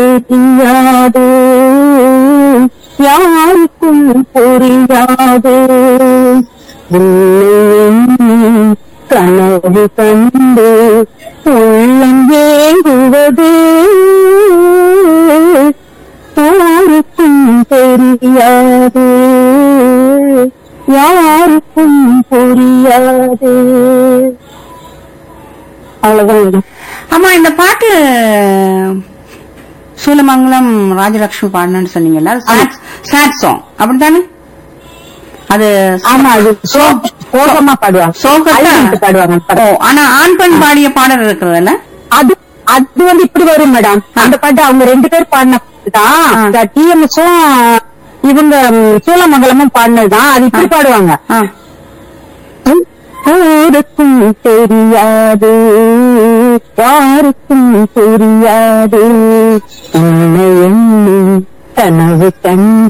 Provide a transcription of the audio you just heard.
தெரியாது யாருக்கும் புரியாது உன்னை கனவு கண்டு உள்ளம் ஏங்குவது யாருக்கும் தெரியாது யாருக்கும் புரியாது அவ்வளவுதான் மேடம் ஆமா இந்த பாட்டு சூலமங்கலம் ராஜலட்சுமி பாடினு சொன்னீங்கல்ல சேட் சாங் அப்படித்தானே அது ஆமா அது சோ- சோகமா பாடுவாங்க சோகத்தை- அழுதுட்டு பாடுவாங்க அந்த ஓ படம். ஆனா ஆண் பெண் பாடிய பாடல் இருக்கிறதுல்ல அது அது வந்து இப்படி வரும் மேடம் அந்த பாட்டு அவங்க ரெண்டு பேர் பாடின பாட்டு ஆ. தான் டிஎம்எஸும் இவங்க ம், சூலமங்கலமும் பாடினதுதான் அது இப்படி பாடுவாங்க ஆ. யாருக்கும் தெரியாது யாருக்கும் தெரியாது உன்னை எண்ணி கனவு கண்டு